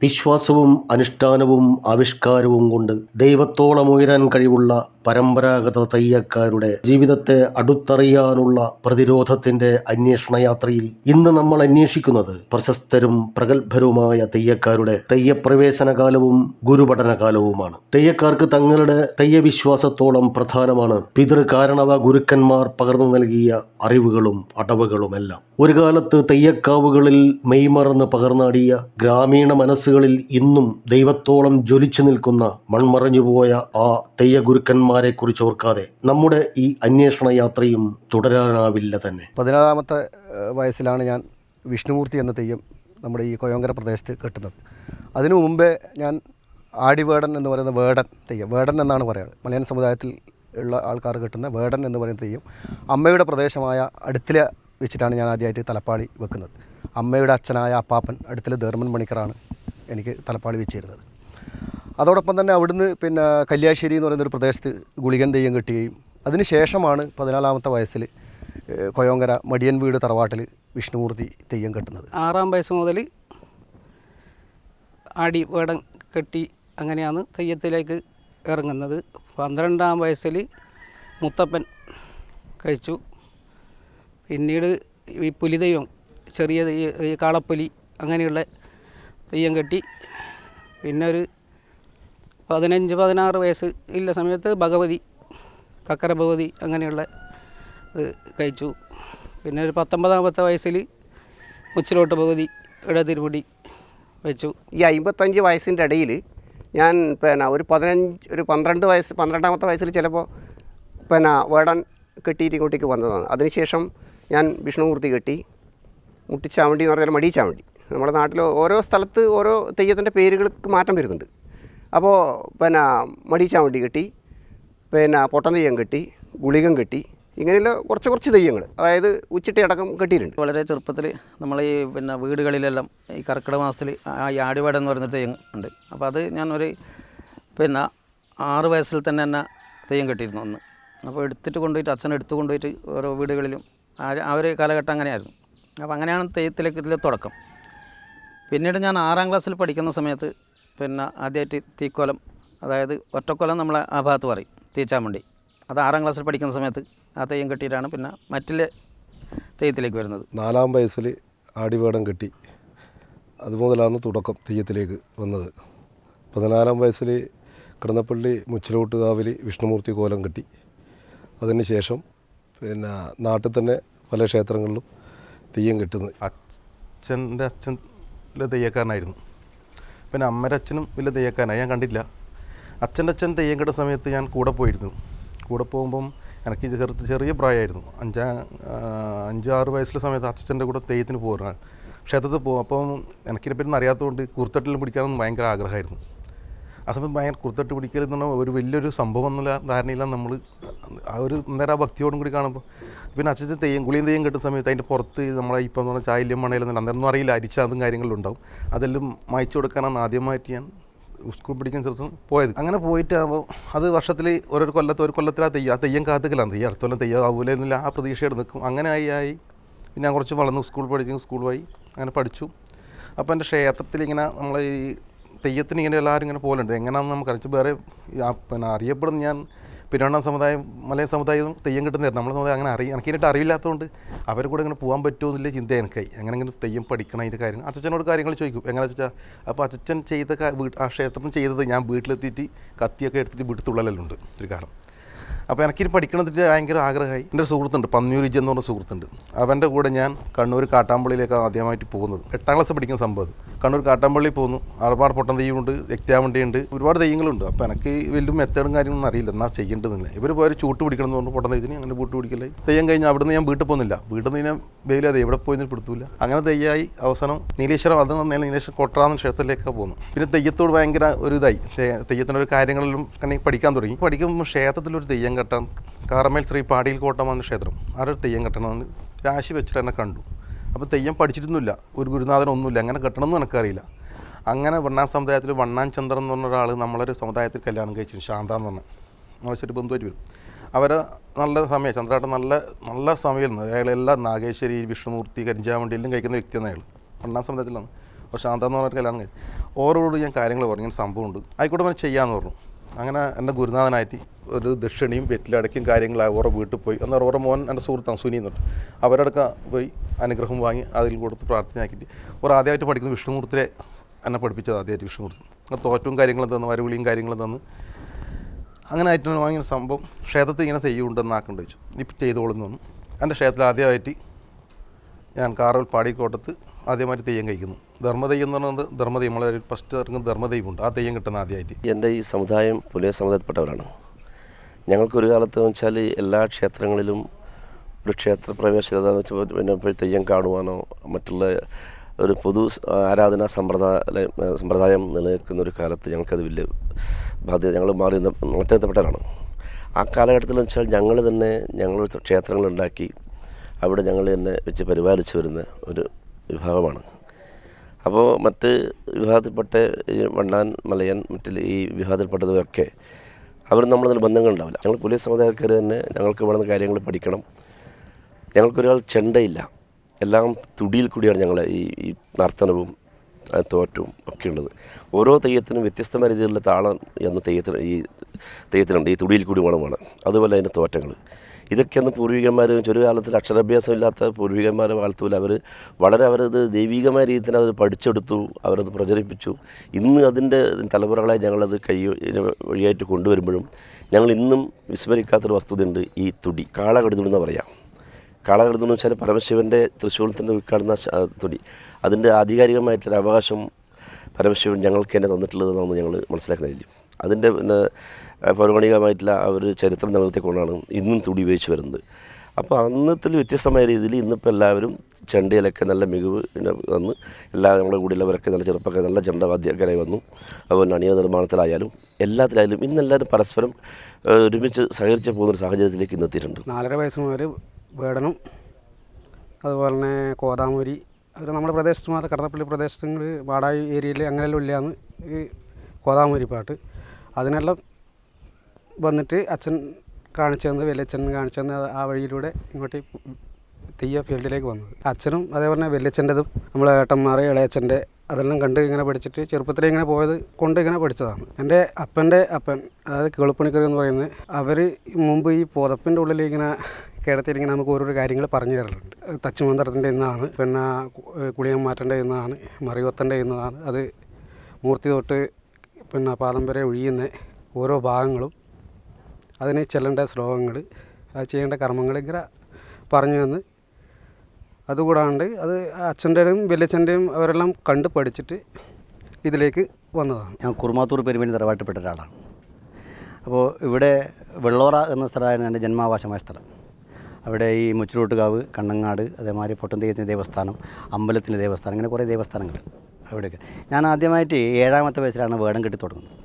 വിശ്വാസവും അനുഷ്ഠാനവും ആവിഷ്കാരവും കൊണ്ട് ദൈവത്തോളം ഉയരാൻ കഴിവുള്ള പരമ്പരാഗത തയ്യക്കാരുടെ ജീവിതത്തെ അടുത്തറിയാനുള്ള പ്രതിരോധത്തിന്റെ അന്വേഷണ യാത്രയിൽ ഇന്ന് നമ്മൾ അന്വേഷിക്കുന്നത് പ്രശസ്തരും പ്രഗത്ഭരുമായ തെയ്യക്കാരുടെ തെയ്യപ്രവേശന കാലവും ഗുരുപഠന കാലവുമാണ് തെയ്യക്കാർക്ക് തങ്ങളുടെ തെയ്യവിശ്വാസത്തോളം പ്രധാനമാണ് പിതൃകാരണവ ഗുരുക്കന്മാർ പകർന്നു നൽകിയ അറിവുകളും അടവുകളുമെല്ലാം ഒരു കാലത്ത് തെയ്യക്കാവുകളിൽ മെയ്മറന്ന് പകർന്നാടിയ ഗ്രാമീണ മനസ്സുകളിൽ ഇന്നും ദൈവത്തോളം ജ്വലിച്ചു നിൽക്കുന്ന മൺമറഞ്ഞുപോയ ആ തെയ്യഗുരുക്കന്മാരെ കുറിച്ച് ഓർക്കാതെ നമ്മുടെ ഈ അന്വേഷണ യാത്രയും തുടരാനാവില്ല തന്നെ പതിനാറാമത്തെ ഏഹ്, വയസ്സിലാണ് ഞാൻ വിഷ്ണുമൂർത്തി എന്ന തെയ്യം നമ്മുടെ ഈ കൊയോങ്കര പ്രദേശത്ത് കെട്ടുന്നത് അതിനു മുമ്പേ ഞാൻ ആടിവേടൻ എന്ന് പറയുന്ന വേടൻ തെയ്യം വേടൻ എന്നാണ് പറയുന്നത് മലയാള സമുദായത്തിൽ ഉള്ള ആൾക്കാർ കെട്ടുന്ന വേടൻ എന്ന് പറയുന്ന തെയ്യം അമ്മയുടെ പ്രദേശമായ അടുത്തില വെച്ചിട്ടാണ് ഞാൻ ആദ്യമായിട്ട് തലപ്പാളി വെക്കുന്നത് അമ്മയുടെ അച്ഛനായ അപ്പാപ്പൻ അടുത്തിലെ ധർമ്മൻ മണിക്കറാണ് എനിക്ക് തലപ്പാളി വെച്ച് തരുന്നത് അതോടൊപ്പം തന്നെ അവിടുന്ന് പിന്നെ കല്യാശ്ശേരി എന്ന് പറയുന്ന ഒരു പ്രദേശത്ത് ഗുളികൻ തെയ്യം കെട്ടുകയും അതിന് ശേഷമാണ് പതിനാലാമത്തെ വയസ്സിൽ ഏഹ്, കൊയോങ്കര മടിയൻ വീട് തറവാട്ടിൽ വിഷ്ണുമൂർത്തി തെയ്യം കെട്ടുന്നത് ആറാം വയസ്സ് മുതൽ ആടി വേടം കെട്ടി അങ്ങനെയാണ് തെയ്യത്തിലേക്ക് ഇറങ്ങുന്നത് പന്ത്രണ്ടാം വയസ്സിൽ മുത്തപ്പൻ കഴിച്ചു പിന്നീട് ഈ പുലിദൈവം ചെറിയ തെയ്യ- ഈ കാളപ്പുലി അങ്ങനെയുള്ള തെയ്യം കെട്ടി പിന്നെ ഒരു പതിനഞ്ച് പതിനാറ് വയസ്സ് ഇല്ല സമയത്ത് ഭഗവതി കക്കര ഭഗവതി അങ്ങനെയുള്ള ഇത് കഴിച്ചു പിന്നെ ഒരു പത്തൊമ്പതാമത്തെ വയസ്സിൽ മുച്ചിലോട്ട് ഭഗവതി ഇട തിരുമുടി വെച്ചു ഈ അമ്പത്തഞ്ച് വയസ്സിൻ്റെ ഇടയിൽ ഞാൻ പിന്നെ ഒരു പതിനഞ്ച് ഒരു പന്ത്രണ്ട് വയസ്സ് പന്ത്രണ്ടാമത്തെ വയസ്സിൽ ചിലപ്പോൾ പിന്നെ വേടൻ കെട്ടിയിട്ട് ഇങ്ങോട്ടേക്ക് വന്നതാണ് അതിനുശേഷം ഞാൻ വിഷ്ണുമൂർത്തി കെട്ടി മുട്ടിച്ചാവണ്ടി എന്ന് പറഞ്ഞാൽ മടിച്ചാവണ്ടി നമ്മുടെ നാട്ടിൽ ഓരോ സ്ഥലത്ത് ഓരോ തെയ്യത്തിൻ്റെ പേരുകൾക്ക് മാറ്റം വരുന്നുണ്ട് അപ്പോൾ പിന്നെ മടിച്ചാവണ്ടി കെട്ടി പിന്നെ പൊട്ടൻ തെയ്യം കെട്ടി ഗുളികം കെട്ടി ഇങ്ങനെയുള്ള കുറച്ച് കുറച്ച് തെയ്യങ്ങൾ അതായത് ഉച്ചിട്ടയടക്കം കെട്ടിയിട്ടുണ്ട് വളരെ ചെറുപ്പത്തിൽ നമ്മൾ ഈ പിന്നെ വീടുകളിലെല്ലാം ഈ കർക്കിടക മാസത്തിൽ ആ ഈ ആടിവാട എന്ന് പറയുന്നൊരു തെയ്യം ഉണ്ട് അപ്പോൾ അത് ഞാനൊരു പിന്നെ ആറ് വയസ്സിൽ തന്നെ എന്നെ തെയ്യം കെട്ടിയിരുന്നു ഒന്ന് അപ്പോൾ എടുത്തിട്ട് കൊണ്ടുപോയിട്ട് അച്ഛൻ എടുത്തു കൊണ്ടുപോയിട്ട് ഓരോ വീടുകളിലും ആ ആ ഒരു കാലഘട്ടം അങ്ങനെയായിരുന്നു അപ്പോൾ അങ്ങനെയാണ് തെയ്യത്തിലേക്ക് ഇതിലെ തുടക്കം പിന്നീട് ഞാൻ ആറാം ക്ലാസ്സിൽ പഠിക്കുന്ന സമയത്ത് പിന്നെ ആദ്യമായിട്ട് തീക്കോലം അതായത് ഒറ്റക്കൊലം നമ്മളെ ആ ഭാഗത്ത് പറയും തീച്ചാമണ്ടി അത് ആറാം ക്ലാസ്സിൽ പഠിക്കുന്ന സമയത്ത് ആ തെയ്യം കെട്ടിയിട്ടാണ് പിന്നെ മറ്റിലെ തെയ്യത്തിലേക്ക് വരുന്നത് നാലാം വയസ്സിൽ ആടിവേടം കെട്ടി അതുമുതലാണ് തുടക്കം തെയ്യത്തിലേക്ക് വന്നത് പതിനാലാം വയസ്സിൽ കിടന്നപ്പള്ളി മുച്ചിലോട്ടുകാവിൽ വിഷ്ണുമൂർത്തി കോലം കെട്ടി അതിന് ശേഷം പിന്നെ നാട്ടിൽ തന്നെ പല ക്ഷേത്രങ്ങളിലും തെയ്യം കെട്ടുന്നത് അച്ഛൻ്റെ അച്ഛൻ വലിയ തെയ്യക്കാരനായിരുന്നു പിന്നെ അമ്മയുടെ അച്ഛനും വലിയ തെയ്യക്കാരനായി ഞാൻ കണ്ടില്ല അച്ഛൻ്റെ അച്ഛൻ തെയ്യം കെട്ട സമയത്ത് ഞാൻ കൂടെ പോയിരുന്നു കൂടെ പോകുമ്പം എനിക്ക് ചെറു ചെറിയ പ്രായമായിരുന്നു അഞ്ചാ ആ, അഞ്ചാറ് വയസ്സിലെ സമയത്ത് അച്ഛൻ്റെ കൂടെ തെയ്യത്തിന് പോകാൻ ക്ഷേത്രത്തിൽ പോകും അപ്പം എനിക്കിനെപ്പറ്റി ഒന്നും അറിയാത്തതുകൊണ്ട് കുർത്തട്ടിലും പിടിക്കാനൊന്നും ഭയങ്കര ആഗ്രഹമായിരുന്നു ആ സമയത്ത് ഭയങ്കര കുർത്തട്ട് പിടിക്കൽ എന്ന് പറഞ്ഞാൽ ഒരു വലിയൊരു സംഭവം എന്നുള്ള ധാരണയിലാണ് നമ്മൾ ആ ഒരു നേരം ആ ഭക്തിയോടും കൂടി കാണുമ്പോൾ പിന്നെ അച്ഛൻ തെയ്യം ഗുളിയും തെയ്യം കെട്ടുന്ന സമയത്ത് അതിൻ്റെ പുറത്ത് നമ്മളെ ഇപ്പം എന്ന് പറഞ്ഞാൽ ചായല്യം മണയിലൊന്നും അന്നേരമൊന്നും അറിയില്ല അരിച്ചാതും കാര്യങ്ങളും ഉണ്ടാവും അതെല്ലാം മായ്ച്ചു കൊടുക്കാനാണ് ആദ്യമായിട്ട് ഞാൻ സ്കൂൾ പഠിക്കുന്ന ദിവസം പോയത് അങ്ങനെ പോയിട്ടാകുമ്പോൾ അത് വർഷത്തിൽ ഓരോ കൊല്ലത്ത് ഒരു കൊല്ലത്തിൽ ആ തെയ്യം ആ തെയ്യം കാത്തുക്കലാണ് തെയ്യം അടുത്ത കൊല്ലം തെയ്യം ആവൂല എന്നുള്ള ആ പ്രതീക്ഷയോടെ നിൽക്കും അങ്ങനെ ആയി ആയി പിന്നെ ഞാൻ കുറച്ച് വളർന്നു സ്കൂൾ പഠിച്ചു സ്കൂൾ പോയി അങ്ങനെ പഠിച്ചു അപ്പോൾ എൻ്റെ ക്ഷേത്രത്തിൽ ഇങ്ങനെ നമ്മൾ ഈ തെയ്യത്തിന് ഇങ്ങനെ എല്ലാവരും ഇങ്ങനെ പോലുണ്ട് എങ്ങനെയാണെന്ന് നമുക്ക് അറിയിച്ചു വേറെ ഈ ആ പിന്നെ അറിയപ്പെടുന്ന ഞാൻ പെരുവണ്ണ സമുദായം മലയ സമുദായം തെയ്യം കിട്ടുന്നതായിരുന്നു നമ്മളെ സമുദായം അങ്ങനെ അറിയാം എനിക്ക് ഇതിനായിട്ട് അറിയില്ലാത്തതുകൊണ്ട് അവരെ കൂടെ ഇങ്ങനെ പോകാൻ പറ്റുമോ എന്നുള്ള ചിന്ത എനിക്കായി എങ്ങനെ ഇങ്ങനെ തെയ്യം പഠിക്കണം അതിൻ്റെ കാര്യങ്ങൾ അച്ഛനോട് കാര്യങ്ങൾ ചോദിക്കും എങ്ങനെ വെച്ചാൽ അപ്പോൾ അച്ഛൻ ചെയ്ത കാ- വീ- ആ ക്ഷേത്രത്തിൽ ചെയ്തത് ഞാൻ വീട്ടിലെത്തിയിട്ട് കത്തിയൊക്കെ എടുത്തിട്ട് വീട്ടിൽ തുള്ളലുണ്ട് ഒരു കാലം അപ്പോൾ എനിക്കിനി പഠിക്കണതിൻ്റെ ഭയങ്കര ആഗ്രഹമായി എൻ്റെ ഒരു സുഹൃത്തുണ്ട് പന്നിയൂരിജ് എന്ന് പറഞ്ഞ സുഹൃത്തുണ്ട് അവൻ്റെ കൂടെ ഞാൻ കണ്ണൂർ കാട്ടാമ്പള്ളിയിലേക്ക് ആദ്യമായിട്ട് പോകുന്നത് എട്ടാം ക്ലാസ് പഠിക്കുന്ന സംഭവം അത്. കണ്ണൂർ കാട്ടാമ്പള്ളി പോകുന്നു ഒരുപാട് പൊട്ടൻ തെയ്യമുണ്ട് രക്താവണ്ടിയുണ്ട് ഒരുപാട് തെയ്യങ്ങളുണ്ട് അപ്പോൾ എനിക്ക് വലിയ മെത്തേഡും കാര്യങ്ങളൊന്നും അറിയില്ല എന്നാൽ ചെയ്യേണ്ടതില്ല ഇവർ പോയി ചൂട്ട് പിടിക്കണം എന്ന് പറഞ്ഞു പൊട്ടൻ തെയ്യത്തിന് അങ്ങനെ ചൂട്ട് പിടിക്കലായി തെയ്യം കഴിഞ്ഞ് അവിടുന്ന് ഞാൻ വീട്ടിൽ പോകുന്നില്ല വീട്ടിൽ നിന്ന് ഞാൻ വെയിലത് എവിടെ പോയി പിടുത്തൂല അങ്ങനെ തെയ്യമായി അവസാനം നീലേശ്വരം അത് നേരെ നീലേശ്വരം കൊട്ടാന്ന് ക്ഷേത്രത്തിലേക്കാണ് പോകുന്നു പിന്നെ തെയ്യത്തോട് ഭയങ്കര ഒരു ഇതായി തെ- തെയ്യത്തിൻ്റെ ഒരു കാര്യങ്ങളിലും അങ്ങനെ പഠിക്കാൻ തുടങ്ങി പഠിക്കുമ്പോൾ ക്ഷേത്രത്തിലൊരു തെയ്യം കെട്ടാൻ കാറമേൽ ശ്രീ പാടിയിൽ കോട്ടം എന്ന ക്ഷേത്രം ആ ഒരു തെയ്യം കെട്ടണമെന്ന് രാശി വെച്ചിട്ട് എന്നെ കണ്ടു അപ്പോൾ തെയ്യം പഠിച്ചിട്ടൊന്നുമില്ല ഒരു ഗുരുനാഥനൊന്നുമില്ല അങ്ങനെ കെട്ടണമെന്ന് എനിക്കറിയില്ല അങ്ങനെ വണ്ണാൻ സമുദായത്തിൽ വണ്ണാൻ ചന്ദ്രൻ എന്ന് പറഞ്ഞ ഒരാൾ നമ്മളൊരു സമുദായത്തിൽ കല്യാണം കഴിച്ചു ശാന്ത എന്ന് പറഞ്ഞ മോശമായിട്ട് ബന്ധുവായിട്ട് വരും അവരെ നല്ല സമയം ചന്ദ്രാട്ടം നല്ല നല്ല സമയമായിരുന്നു അയാളെല്ലാം നാഗേശ്വരി വിഷ്ണുമൂർത്തി കരിഞ്ചാവണ്ടി എല്ലാം കഴിക്കുന്ന വ്യക്തിയാണ് അയാൾ വണ്ണാൻ സമുദായത്തിലാണ് അപ്പോൾ ശാന്ത എന്ന് പറഞ്ഞൊരു കല്യാണം കഴിച്ചു ഓരോട് ഞാൻ കാര്യങ്ങൾ പറഞ്ഞു ഇങ്ങനെ സംഭവമുണ്ട് ആയിക്കോട്ടെ ഞാൻ ചെയ്യാമെന്ന് പറഞ്ഞു അങ്ങനെ എൻ്റെ ഗുരുനാഥനായിട്ട് ഒരു ദക്ഷിണയും വെറ്റിലടക്കും കാര്യങ്ങൾ ഓരോ വീട്ടിൽ പോയി എന്നാൽ ഓരോ മോൻ എൻ്റെ സുഹൃത്താണ് സുനി എന്നിട്ട് അവരടക്കം പോയി അനുഗ്രഹം വാങ്ങി അതിൽ കൊടുത്ത് പ്രാർത്ഥനയാക്കിയിട്ട് ഒരു ആദ്യമായിട്ട് പഠിക്കുന്ന വിഷ്ണുമൂർത്തിയെ എന്നെ പഠിപ്പിച്ചത് ആദ്യമായിട്ട് വിഷ്ണുമൂർത്തി അത് തോറ്റും കാര്യങ്ങളും തന്നു വരവിളിയും കാര്യങ്ങളും തന്നു അങ്ങനെ ആയിട്ട് വാങ്ങിയ സംഭവം ക്ഷേത്രത്തിൽ ഇങ്ങനെ തെയ്യമുണ്ടെന്ന് ആക്കണ്ട് വെച്ചു ഇപ്പം ചെയ്തോളുന്നു വന്നു എൻ്റെ ക്ഷേത്രത്തിൽ ആദ്യമായിട്ട് ഞാൻ കാറൽ പാടിക്കോട്ടത്ത് ആദ്യമായിട്ട് തെയ്യം കഴിക്കുന്നു ധർമ്മതെയ്യം എന്ന് പറയുന്നത് ധർമ്മതെയ്യം നമ്മളെ ഫസ്റ്റ് ഇറങ്ങുന്ന ധർമ്മതെയ്യമുണ്ട് ആ തെയ്യം കിട്ടുന്ന ആദ്യമായിട്ട് എൻ്റെ ഈ സമുദായം പുലയ സമുദായത്തിൽപ്പെട്ടവരാണ് ഞങ്ങൾക്കൊരു കാലത്ത് വെച്ചാൽ എല്ലാ ക്ഷേത്രങ്ങളിലും ഒരു ക്ഷേത്ര പ്രവേശനത വെച്ച് പിന്നെ ഇപ്പോൾ തെയ്യം കാണുവാനോ മറ്റുള്ള ഒരു പൊതു സ് ആരാധനാ സമ്പ്രദായ സമ്പ്രദായം നിലനിൽക്കുന്ന ഒരു കാലത്ത് ഞങ്ങൾക്കത് വലിയ ബാധ്യത ഞങ്ങൾ മാറി മാറ്റപ്പെട്ടവരാണ് ആ കാലഘട്ടത്തിൽ വെച്ചാൽ ഞങ്ങൾ തന്നെ ഞങ്ങൾ ക്ഷേത്രങ്ങളുണ്ടാക്കി അവിടെ ഞങ്ങൾ തന്നെ വെച്ച് പരിപാലിച്ചു വരുന്ന ഒരു വിഭാഗമാണ് അപ്പോൾ മറ്റ് വിഭാഗത്തിൽപ്പെട്ട ഈ വണ്ണാൻ മലയൻ മറ്റ് ഈ വിഭാഗത്തിൽപ്പെട്ടവരൊക്കെ അവർ നമ്മൾ തമ്മിൽ ബന്ധങ്ങളുണ്ടാവില്ല ഞങ്ങൾ പോലീസ് സമുദായക്കാർ തന്നെ ഞങ്ങൾക്ക് വേണ്ടുന്ന കാര്യങ്ങൾ പഠിക്കണം ഞങ്ങൾക്കൊരാൾ ചെണ്ടയില്ല എല്ലാം തുടിയിൽ കൂടിയാണ് ഞങ്ങൾ ഈ ഈ നർത്തനവും ആ, തോറ്റവും ഒക്കെ ഉള്ളത് ഓരോ തെയ്യത്തിനും വ്യത്യസ്തമായ രീതിയിലുള്ള താളം എന്ന തെയ്യത്തിന് ഈ തെയ്യത്തിനുണ്ട് ഈ തുടിയിൽ കൂടി വേണം വേണം അതുപോലെ അതിൻ്റെ തോറ്റങ്ങൾ ഇതൊക്കെ അന്ന് പൂർവികന്മാർ ഒരു കാലത്തിൽ അക്ഷരാഭ്യാസം ഇല്ലാത്ത പൂർവികന്മാരെ വാഴ്ത്തൂല അവർ വളരെ അവരത് ദൈവികമായ രീതിയിൽ തന്നെ അവർ പഠിച്ചെടുത്തു അവരത് പ്രചരിപ്പിച്ചു ഇന്ന് അതിൻ്റെ തലമുറകളെ ഞങ്ങളത് കൈ വഴിയായിട്ട് കൊണ്ടുവരുമ്പോഴും ഞങ്ങൾ ഇന്നും വിസ്മരിക്കാത്തൊരു വസ്തുതയുണ്ട് ഈ തുടി കാളകടുതുടി എന്ന് പറയാം കാളകടുതു എന്ന് വെച്ചാൽ പരമശിവൻ്റെ തൃശ്ശൂലത്തിൻ്റെ ഉൾക്കാടുന്ന ശ- തുടി അതിൻ്റെ ആധികാരികമായിട്ടുള്ള അവകാശം പരമശിവൻ ഞങ്ങൾക്ക് തന്നെ തന്നിട്ടുള്ളതെന്നാണ് ഞങ്ങൾ മനസ്സിലാക്കുന്നില്ല അതിൻ്റെ പിന്നെ ആ, പൗരാണികമായിട്ടുള്ള ആ ഒരു ചരിത്രം നിലനിർത്തിക്കൊണ്ടാണ് ഇന്നും തുടി ഉപയോഗിച്ച് വരുന്നത് അപ്പോൾ അന്നത്തിൽ വ്യത്യസ്തമായ രീതിയിൽ ഇന്നിപ്പോൾ എല്ലാവരും ചെണ്ടയിലൊക്കെ നല്ല മികവ് പിന്നെ വന്ന് എല്ലാ നമ്മുടെ കൂടെയുള്ളവരൊക്കെ നല്ല ചെറുപ്പക്കാർ നല്ല ചെണ്ടവാദ്യക്കാരായി വന്നു അതുപോലെ അണിയ നിർമ്മാണത്തിലായാലും എല്ലാത്തിലായാലും ഇന്നെല്ലാവരും പരസ്പരം ആ, ഒരുമിച്ച് സഹകരിച്ച് പോകുന്ന ഒരു സാഹചര്യത്തിലേക്ക് ഇന്നെത്തിയിട്ടുണ്ട് നാലര വയസ്സ് മുതൽ വേടനും അതുപോലെ തന്നെ കോതാമൂരി അവർ നമ്മുടെ പ്രദേശത്ത് മാത്രം കടന്നപ്പള്ളി പ്രദേശങ്ങൾ വാടായി ഏരിയയിൽ അങ്ങനെയെല്ലാം ഇല്ലയാണ് ഈ കോതാമൂരി പാട്ട് അതിനെല്ലാം വന്നിട്ട് അച്ഛൻ കാണിച്ചു തന്നത് വലിയച്ഛൻ കാണിച്ചു തന്ന ആ വഴിയിലൂടെ ഇങ്ങോട്ട് ഈ തെയ്യ ഫീൽഡിലേക്ക് വന്നത് അച്ഛനും അതേപോലെ തന്നെ വലിയച്ഛൻ്റെതും നമ്മളെ ഏട്ടന്മാർ ഇളയച്ഛൻ്റെ അതെല്ലാം കണ്ട് ഇങ്ങനെ പഠിച്ചിട്ട് ചെറുപ്പത്തിലേ ഇങ്ങനെ പോയത് കൊണ്ട് ഇങ്ങനെ പഠിച്ചതാണ് എൻ്റെ അപ്പൻ്റെ അപ്പൻ അതായത് കേളുപ്പണിക്കർ എന്ന് പറയുന്നത് അവർ മുമ്പ് ഈ പുതപ്പിൻ്റെ ഉള്ളിൽ ഇങ്ങനെ കിടത്തിയിട്ട് ഇങ്ങനെ നമുക്ക് ഓരോരോ കാര്യങ്ങൾ പറഞ്ഞു തരലുണ്ട് തച്ചുമന്ത്രത്തിൻ്റെ ഇന്നാണ് പിന്നെ കുളിയന്മാറ്റൻ്റെ ഇന്നാണ് മറികൊത്തൻ്റെ ഇന്നതാണ് അത് മൂർത്തി തൊട്ട് പിന്നെ പാദം വരെ ഒഴിയുന്ന ഓരോ ഭാഗങ്ങളും അതിന് ചെല്ലേണ്ട ശ്ലോകങ്ങൾ അത് ചെയ്യേണ്ട കർമ്മങ്ങൾ ഇങ്ങനെ പറഞ്ഞു തന്ന് അതുകൂടാണ്ട് അത് അച്ഛൻ്റെയും വലിയച്ഛൻ്റെയും അവരെല്ലാം കണ്ട് പഠിച്ചിട്ട് ഇതിലേക്ക് വന്നതാണ് ഞാൻ കുറുമാത്തൂർ പെരുമേനി തറവാട്ടിൽപ്പെട്ട ഒരാളാണ് അപ്പോൾ ഇവിടെ വെള്ളോറ എന്ന സ്ഥലമായിരുന്നു എൻ്റെ ജന്മാവകാശമായ സ്ഥലം അവിടെ ഈ മുച്ചിലോട്ടുകാവ് കണ്ണങ്ങാട് അതേമാതിരി പൊട്ടന്തെയ്യത്തിൻ്റെ ദേവസ്ഥാനം അമ്പലത്തിൻ്റെ ദേവസ്ഥാനം അങ്ങനെ കുറേ ദേവസ്ഥാനങ്ങൾ അവിടെയൊക്കെ ഞാൻ ആദ്യമായിട്ട് ഏഴാമത്തെ വയസ്സിലാണ് വേടം കെട്ടി തുടങ്ങുന്നത്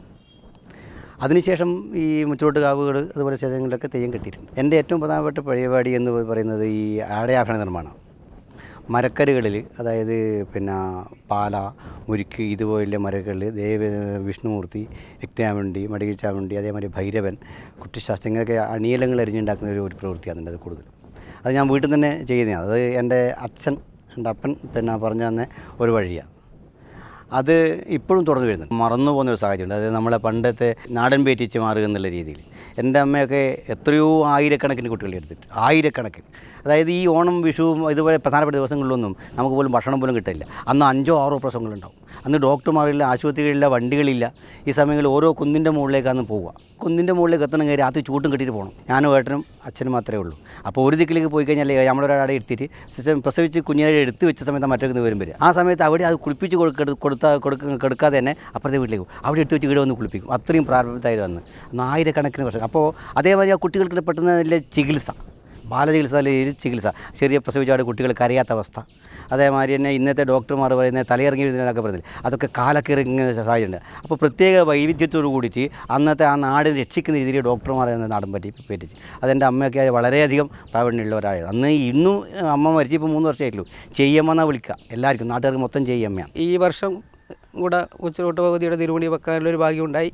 അതിനുശേഷം ഈ മുച്ചിലോട്ടുകാവുകൾ അതുപോലെ സ്ഥലങ്ങളിലൊക്കെ തെയ്യം കെട്ടിയിട്ടുണ്ട് എൻ്റെ ഏറ്റവും പ്രധാനപ്പെട്ട പരിപാടി എന്ന് പറയുന്നത് ഈ ആടയാഭരണ നിർമ്മാണം മരക്കരുകളിൽ അതായത് പിന്നെ പാല മുരുക്ക് ഇതുപോലുള്ള മരകളിൽ ദേവ വിഷ്ണുമൂർത്തി രക്തചാമുണ്ടി മടികച്ചാമുണ്ടി അതേമാതിരി ഭൈരവൻ കുട്ടിശാസ്ത്രം ഇങ്ങനെയൊക്കെ അണിയലങ്ങൾ അരിഞ്ഞുണ്ടാക്കുന്ന ഒരു ഒരു പ്രവൃത്തിയാണ് എൻ്റെ അത് കൂടുതൽ അത് ഞാൻ വീട്ടിൽ തന്നെ ചെയ്യുന്നതാണ് അത് എൻ്റെ അച്ഛൻ എൻ്റെ അപ്പൻ പിന്നെ പറഞ്ഞു തന്ന ഒരു വഴിയാണ് അത് ഇപ്പോഴും തുടർന്ന് വരുന്നുണ്ട് മറന്നു പോകുന്ന ഒരു സാഹചര്യമുണ്ട് അതായത് നമ്മളെ പണ്ടത്തെ നാടൻ പേറ്റിച്ച് മാറുക എന്നുള്ള രീതിയിൽ എൻ്റെ അമ്മയൊക്കെ എത്രയോ ആയിരക്കണക്കിന് കുട്ടികളെ എടുത്തിട്ട് ആയിരക്കണക്കിന് അതായത് ഈ ഓണം വിഷുവും ഇതുപോലെ പ്രധാനപ്പെട്ട ദിവസങ്ങളിലൊന്നും നമുക്ക് പോലും ഭക്ഷണം പോലും കിട്ടില്ല അന്ന് അഞ്ചോ ആറോ പ്രസവങ്ങളുണ്ടാവും അന്ന് ഡോക്ടർമാരില്ല ആശുപത്രികളില്ല വണ്ടികളില്ല ഈ സമയങ്ങളിൽ ഓരോ കുന്നിൻ്റെ മുകളിലേക്കാണ് പോവുക കുന്നിൻ്റെ മുകളിലേക്ക് എത്തണമെങ്കിൽ രാത്രി ചൂട്ടും കെട്ടിയിട്ട് പോകണം ഞാനും ഏട്ടനും അച്ഛനും മാത്രമേ ഉള്ളൂ അപ്പോൾ ഒരു ദിക്കിലേക്ക് പോയി കഴിഞ്ഞാൽ നമ്മളൊരാടെ എടുത്തിട്ട് സിസ്റ്റം പ്രസവിച്ച് കുഞ്ഞിനെ എടുത്ത് വെച്ച സമയത്ത് മറ്റൊക്കെ വരും വരും ആ സമയത്ത് അവിടെ അത് കുളിപ്പിച്ച് കൊടുക്ക കൊടുത്താൽ കൊടുക്ക കൊടുക്കാതെ തന്നെ അപ്പുറത്തെ വീട്ടിലേക്ക് പോകും അവിടെ എടുത്ത് വെച്ച് ഇവിടെ വന്ന് കുളിപ്പിക്കും അത്രയും പ്രാരംഭത്തായിരുന്നു അന്ന് അന്ന് ആയിരക്കണക്കിന് വർഷം അപ്പോൾ അതേമാതിരി ആ കുട്ടികൾക്ക് പെട്ടെന്ന് നല്ല ചികിത്സ ബാലചികിത്സ അല്ലെങ്കിൽ ചികിത്സ ചെറിയ പ്രസവിച്ചാട് കുട്ടികൾ കരയാത്ത അവസ്ഥ അതേമാതിരി തന്നെ ഇന്നത്തെ ഡോക്ടർമാർ പറയുന്നത് തലയിറങ്ങി വരുന്നതൊക്കെ പറയുന്നത് അതൊക്കെ കാലൊക്കെ ഇറങ്ങുന്ന സാഹചര്യമുണ്ട് അപ്പോൾ പ്രത്യേക വൈവിധ്യത്തോട് കൂടിയിട്ട് അന്നത്തെ ആ നാടിനെ രക്ഷിക്കുന്ന രീതിയിൽ ഡോക്ടർമാർ എന്ന നാടും പറ്റി പേറ്റിച്ച് അതെൻ്റെ അമ്മയൊക്കെ വളരെയധികം പ്രാവീണ്യമുള്ളവരായത് അന്ന് ഇന്നും അമ്മ മരിച്ചിപ്പോൾ മൂന്ന് വർഷമായിട്ടുള്ളൂ ചെയ്യമ്മന്നാണ് വിളിക്കുക എല്ലാവർക്കും നാട്ടുകാർക്ക് മൊത്തം ചെയ്യമ്മയാണ് ഈ വർഷം കൂടെ ഉച്ചലോട്ട് ഭഗവതിയുടെ തിരുമുടി വെക്കാനുള്ളൊരു ഭാഗ്യമുണ്ടായി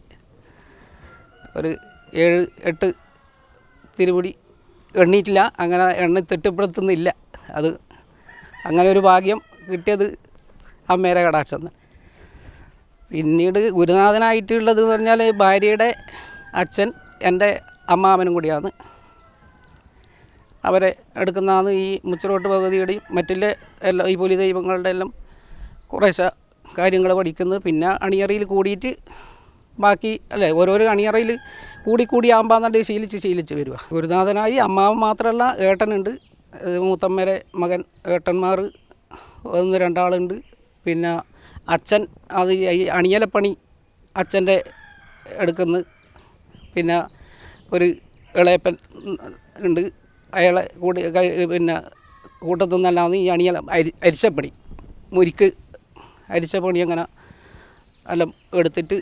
ഒരു ഏഴ് എട്ട് തിരുമുടി എണ്ണിയിട്ടില്ല അങ്ങനെ എണ്ണി തിട്ടപ്പെടുത്തുന്നില്ല അത് അങ്ങനെ ഒരു ഭാഗ്യം കിട്ടിയത് അമ്മേരെ കടാക്ഷം തന്നെ പിന്നീട് ഗുരുനാഥനായിട്ടുള്ളത് എന്ന് പറഞ്ഞാൽ ഭാര്യയുടെ അച്ഛൻ എൻ്റെ അമ്മാവനും കൂടിയാണ് അവരെ എടുക്കുന്നതാണ് ഈ മുച്ചിലോട്ട് ഭഗവതിയുടെയും മറ്റുള്ള എല്ലാ ഈ പുലി ദൈവങ്ങളുടെ എല്ലാം കുറേശ്ശെ കാര്യങ്ങൾ പഠിക്കുന്നത് പിന്നെ അണിയറയിൽ കൂടിയിട്ട് ബാക്കി അല്ലേ ഓരോരോ അണിയറയിൽ കൂടി കൂടി ആകുമ്പോൾ ശീലിച്ച് ശീലിച്ച് വരിക ഗുരുനാഥനായി അമ്മാവൻ മാത്രമല്ല ഏട്ടനുണ്ട് ഏഹ് മൂത്തമ്മേരെ മകൻ ഏട്ടന്മാർ ഒന്ന് രണ്ടാളുണ്ട് പിന്നെ അച്ഛൻ അത് ഈ അണിയലപ്പണി അച്ഛൻ്റെ എടുക്കുന്നു പിന്നെ ഒരു ഇളയപ്പൻ ഉണ്ട് അയാളെ കൂടി കഴി- പിന്നെ കൂട്ടത്തിൽ നിന്നല്ലാന്ന് ഈ അണിയല അരി അരിച്ചപ്പണി മുരിക്ക് അരിച്ചപ്പണി അങ്ങനെ എല്ലാം എടുത്തിട്ട്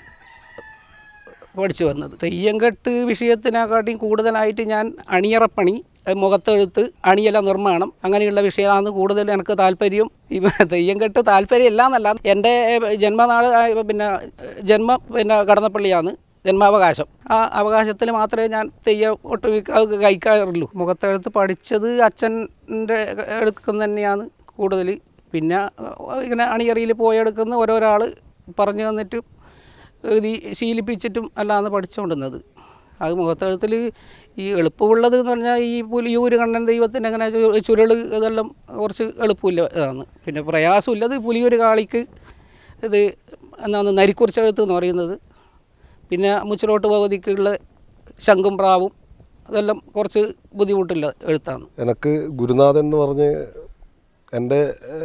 പഠിച്ചു വന്നത് തെയ്യംകെട്ട് വിഷയത്തിനെക്കാട്ടിയും കൂടുതലായിട്ട് ഞാൻ അണിയറപ്പണി അത് മുഖത്തെഴുത്ത് അണിയല നിർമ്മാണം അങ്ങനെയുള്ള വിഷയമാണ് കൂടുതൽ എനിക്ക് താല്പര്യം ഈ തെയ്യംകെട്ട് താല്പര്യമില്ല എന്നല്ല എൻ്റെ ജന്മനാട് ആ, പിന്നെ ജന്മം പിന്നെ കടന്നപ്പള്ളിയാണ് ജന്മാവകാശം ആ അവകാശത്തിൽ മാത്രമേ ഞാൻ തെയ്യം ഒട്ടുമിക്ക അത് കഴിക്കാറുള്ളൂ മുഖത്തെഴുത്ത് പഠിച്ചത് അച്ഛൻ്റെ എടുക്കുന്ന തന്നെയാണ് കൂടുതൽ പിന്നെ ഇങ്ങനെ അണിയറിയിൽ പോയെടുക്കുന്ന ഓരോരാൾ പറഞ്ഞു തന്നിട്ട് എഴുതി ശീലിപ്പിച്ചിട്ടും അല്ലാന്ന് പഠിച്ചുകൊണ്ടിരുന്നത് അത് മുഖത്തെഴുത്തിൽ ഈ എളുപ്പമുള്ളത് എന്ന് പറഞ്ഞാൽ ഈ പുലിയൂര് കണ്ണൻ ദൈവത്തിന് അങ്ങനെ ചു- ചുരുള് ഇതെല്ലാം കുറച്ച് എളുപ്പമില്ല ഇതാണ് പിന്നെ പ്രയാസമില്ലത് പുലിയൂര് കാളിക്ക് ഇത് എന്താണ് നരിക്കുറിച്ചെഴുത്ത് എന്ന് പറയുന്നത് പിന്നെ മുച്ചിലോട്ട് ഭഗവതിക്കുള്ള ശംഖും പ്രാവും അതെല്ലാം കുറച്ച് ബുദ്ധിമുട്ടുള്ള എഴുത്താണ് എനിക്ക് ഗുരുനാഥൻ എന്ന് പറഞ്ഞ് എൻ്റെ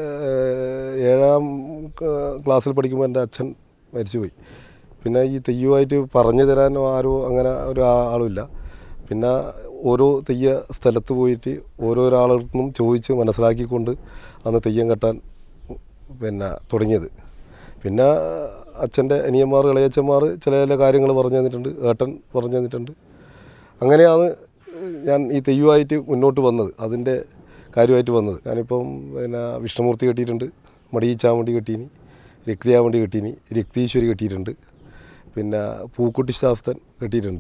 ഏഹ്, ഏഴാം ക- ക്ലാസ്സിൽ പഠിക്കുമ്പോൾ എൻ്റെ അച്ഛൻ മരിച്ചുപോയി പിന്നെ ഈ തെയ്യമായിട്ട് പറഞ്ഞു തരാനോ ആരോ അങ്ങനെ ഒരു ആ- ആളുമില്ല പിന്നെ ഓരോ തെയ്യ സ്ഥലത്ത് പോയിട്ട് ഓരോരാളും ചോദിച്ച് മനസ്സിലാക്കിക്കൊണ്ട് അന്ന് തെയ്യം കെട്ടാൻ പിന്നെ തുടങ്ങിയത് പിന്നെ അച്ഛൻ്റെ അനിയന്മാർ ഇളയച്ചന്മാർ ചില ചില കാര്യങ്ങൾ പറഞ്ഞു തന്നിട്ടുണ്ട് ഏട്ടൻ പറഞ്ഞു തന്നിട്ടുണ്ട് അങ്ങനെയാണ് ഞാൻ ഈ തെയ്യമായിട്ട് മുന്നോട്ട് വന്നത് അതിൻ്റെ കാര്യമായിട്ട് വന്നത് ഞാനിപ്പം പിന്നെ വിഷ്ണുമൂർത്തി കെട്ടിയിട്ടുണ്ട് മടി ചാമണ്ടി കെട്ടീനി രക്തിയാമണ്ടി കെട്ടീനി രക്തീശ്വരി കെട്ടിയിട്ടുണ്ട് പിന്നെ പൂക്കുട്ടി ശാസ്തൻ കെട്ടിയിട്ടുണ്ട്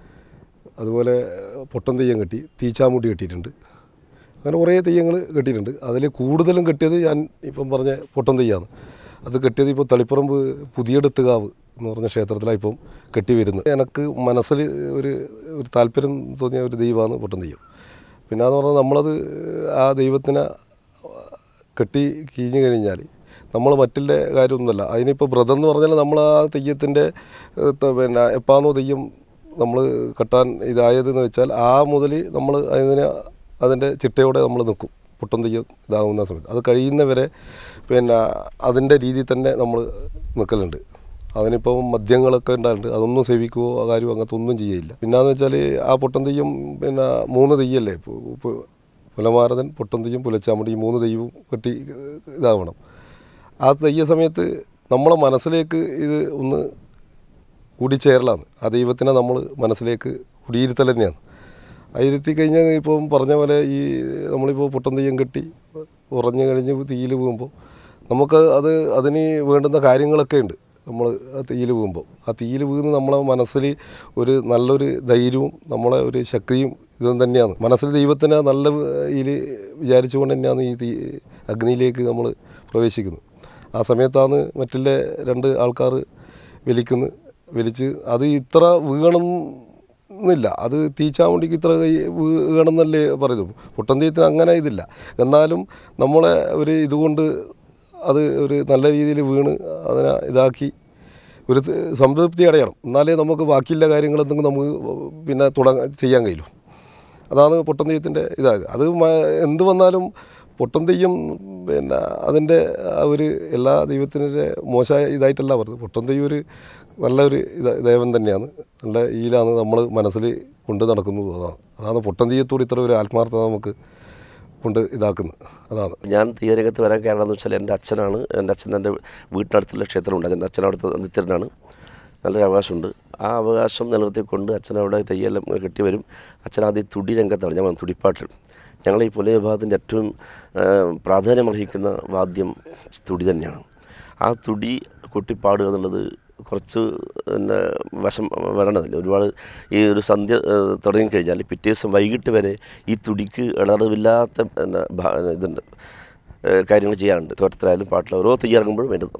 അതുപോലെ പൊട്ടൻ തെയ്യം കെട്ടി തീച്ചാമുണ്ടി കെട്ടിയിട്ടുണ്ട് അങ്ങനെ കുറേ തെയ്യങ്ങൾ കെട്ടിയിട്ടുണ്ട് അതിൽ കൂടുതലും കെട്ടിയത് ഞാൻ ഇപ്പം പറഞ്ഞ പൊട്ടൻ തെയ്യമാണ് അത് കെട്ടിയത് ഇപ്പോൾ തളിപ്പറമ്പ് പുതിയടത്തുകാവ് എന്ന് പറഞ്ഞ ക്ഷേത്രത്തിലാണ് ഇപ്പം കെട്ടി വരുന്നത് എനിക്ക് മനസ്സിൽ ഒരു ഒരു താല്പര്യം തോന്നിയ ഒരു ദൈവമാണ് പൊട്ടൻ തെയ്യം പിന്നെ എന്ന് പറഞ്ഞാൽ നമ്മളത് ആ ദൈവത്തിനെ കെട്ടി കീഞ്ഞു കഴിഞ്ഞാൽ നമ്മൾ മറ്റുള്ള കാര്യമൊന്നുമല്ല അതിനിപ്പോൾ വ്രതം എന്ന് പറഞ്ഞാൽ നമ്മൾ ആ തെയ്യത്തിൻ്റെ ഏഹ്, ത- പിന്നെ എപ്പാന്നോ തെയ്യം നമ്മൾ കെട്ടാൻ ഇതായതെന്ന് വെച്ചാൽ ആ മുതൽ നമ്മൾ അതിന് അതിൻ്റെ ചിട്ടയോടെ നമ്മൾ നിൽക്കും പൊട്ടൻ തെയ്യം ഇതാകുന്ന സമയത്ത് അത് കഴിയുന്നവരെ പിന്നെ അതിൻ്റെ രീതിയിൽ തന്നെ നമ്മൾ നിൽക്കലുണ്ട് അതിനിപ്പം മദ്യങ്ങളൊക്കെ ഉണ്ടായിട്ടുണ്ട് അതൊന്നും സേവിക്കുകയോ ആ കാര്യമോ അങ്ങനത്തെ ഒന്നും ചെയ്യില്ല പിന്നെന്ന് വെച്ചാൽ ആ പൊട്ടൻ തെയ്യം പിന്നെ മൂന്ന് തെയ്യല്ലേ പു- പു- പുലമാരതൻ പൊട്ടൻ തെയ്യം പുലച്ചാമ്പടി ഈ മൂന്ന് തെയ്യവും കെട്ടി ഇതാവണം ആ തെയ്യ സമയത്ത് നമ്മളെ മനസ്സിലേക്ക് ഇത് ഒന്ന് കൂടിച്ചേരലാണ് ആ ദൈവത്തിനെ നമ്മൾ മനസ്സിലേക്ക് കുടിയിരുത്തൽ തന്നെയാണ് ആ ഇരുത്തി കഴിഞ്ഞാൽ ഇപ്പം പറഞ്ഞ പോലെ ഈ നമ്മളിപ്പോൾ പൊട്ടൻ തെയ്യം കെട്ടി ഉറഞ്ഞു കഴിഞ്ഞ് തീയിൽ വീകുമ്പോൾ നമുക്ക് അത് അതിന് വേണ്ടുന്ന കാര്യങ്ങളൊക്കെ ഉണ്ട് നമ്മൾ ആ തീയിൽ വീകുമ്പോൾ ആ തീയിൽ വീകുന്ന നമ്മളെ മനസ്സിൽ ഒരു നല്ലൊരു ധൈര്യവും നമ്മളെ ഒരു ശക്തിയും ഇതും തന്നെയാണ് മനസ്സിൽ ദൈവത്തിനെ നല്ല ഇതിൽ വിചാരിച്ചുകൊണ്ട് തന്നെയാണ് ഈ തീ അഗ്നിയിലേക്ക് നമ്മൾ പ്രവേശിക്കുന്നത് ആ സമയത്താണ് മറ്റുള്ള രണ്ട് ആൾക്കാർ വലിക്കുന്നത് വലിച്ച് അത് ഇത്ര വീണം എന്നില്ല അത് തീച്ചാവണ്ടിക്ക് ഇത്ര കൈ വീണം എന്നല്ലേ പറയുന്നു പൊട്ടൻ തീയത്തിന് അങ്ങനെ ഇതില്ല എന്നാലും നമ്മളെ ഒരു ഇതുകൊണ്ട് അത് ഒരു നല്ല രീതിയിൽ വീണ് അതിനെ ഇതാക്കി ഒരു ത- സംതൃപ്തി അടയണം എന്നാലേ നമുക്ക് ബാക്കിയുള്ള കാര്യങ്ങൾ എന്തെങ്കിലും നമുക്ക് പിന്നെ തുടങ്ങ ചെയ്യാൻ കഴിയുള്ളൂ അതാണ് പൊട്ടൻ തെയ്യത്തിൻ്റെ ഇതായത് അത് മ- എന്ത് വന്നാലും പൊട്ടൻ തെയ്യം പിന്നെ അതിൻ്റെ ആ ഒരു എല്ലാ ദൈവത്തിൻ്റെ മോശമായ ഇതായിട്ടല്ല പറഞ്ഞത് പൊട്ടൻ തെയ്യം ഒരു നല്ലൊരു ഇത് ദേവൻ തന്നെയാണ് നല്ല ഇതിലാണ് നമ്മൾ മനസ്സിൽ കൊണ്ട് നടക്കുന്നത് അതാണ് അതാണ് പൊട്ടൻ തെയ്യത്തോട് ഇത്ര ഒരു ആത്മാർത്ഥത നമുക്ക് കൊണ്ട് ഇതാക്കുന്നത് അതാണ് ഞാൻ തീയരംഗത്ത് വരാൻ കാരണം എന്ന് വെച്ചാൽ എൻ്റെ അച്ഛനാണ് എൻ്റെ അച്ഛൻ എൻ്റെ വീട്ടിനടുത്തുള്ള ക്ഷേത്രമുണ്ട് എൻ്റെ അച്ഛൻ അവിടുത്തെ നിത്യനാണ് നല്ലൊരു അവകാശമുണ്ട് ആ അവകാശം നിലനിർത്തിക്കൊണ്ട് അച്ഛൻ അവിടെ തെയ്യെല്ലാം കെട്ടി വരും അച്ഛൻ ആദ്യം തുടി രംഗത്താണ് ഞാൻ പറഞ്ഞത് തുടിപ്പാട്ട് ഞങ്ങൾ ഈ പുലയ വിഭാഗത്തിൻ്റെ ഏറ്റവും ആ, പ്രാധാന്യമർഹിക്കുന്ന വാദ്യം തുടി തന്നെയാണ് ആ തുടി കൊട്ടിപ്പാടുക എന്നുള്ളത് കുറച്ച് പിന്നെ വശം വരണതില്ല ഒരുപാട് ഈ ഒരു സന്ധ്യ ആ, തുടങ്ങിക്കഴിഞ്ഞാൽ പിറ്റേ ദിവസം വൈകിട്ട് വരെ ഈ തുടിക്ക് ഇളറിവില്ലാത്ത പിന്നെ ഭാ- ഇതുണ്ട് ഏഹ് കാര്യങ്ങൾ ചെയ്യാറുണ്ട് തോറ്റത്തിലായാലും പാട്ടിൽ ഓരോ തെയ്യിറങ്ങുമ്പോഴും അതിൻ്റെ തോറ്റം